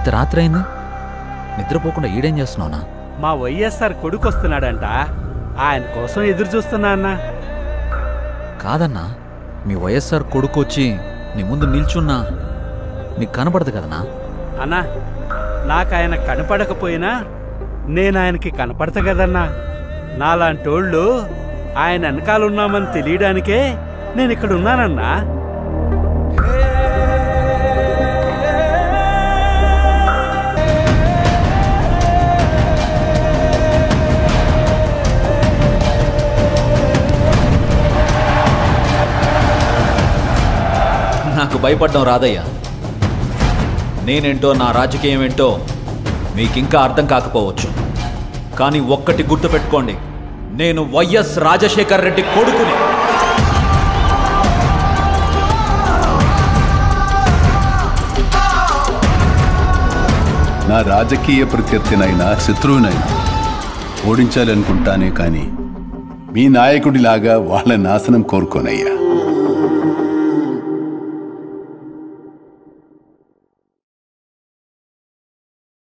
ఇంత రాత్రి అయింది నిద్రపోకుండా ఈడేం చేస్తున్నావునా మా వైఎస్ఆర్ కొడుకు వస్తున్నాడంట ఆయన కోసం ఎదురు చూస్తున్నా అన్నా కాదన్నా మీ వైఎస్ఆర్ కొడుకు వచ్చి నీ ముందు నిల్చున్నా నీకు కనపడదు కదనా అన్నా నాకు ఆయన కనపడకపోయినా నేను ఆయనకి కనపడతా కదన్నా నాలాంటోళ్ళు ఆయన వెనకాలన్నామని తెలియడానికే నేను ఇక్కడ ఉన్నానన్నా నాకు భయపడడం రాదయ్యా నేనేంటో నా రాజకీయం ఏంటో మీకింకా అర్థం కాకపోవచ్చు కానీ ఒక్కటి గుర్తుపెట్టుకోండి నేను వైఎస్ రాజశేఖర్ రెడ్డి కొడుకుని నా రాజకీయ ప్రత్యర్థినైనా శత్రువునైనా ఓడించాలనుకుంటానే కానీ మీ నాయకుడిలాగా వాళ్ళ నాశనం కోరుకోనయ్యా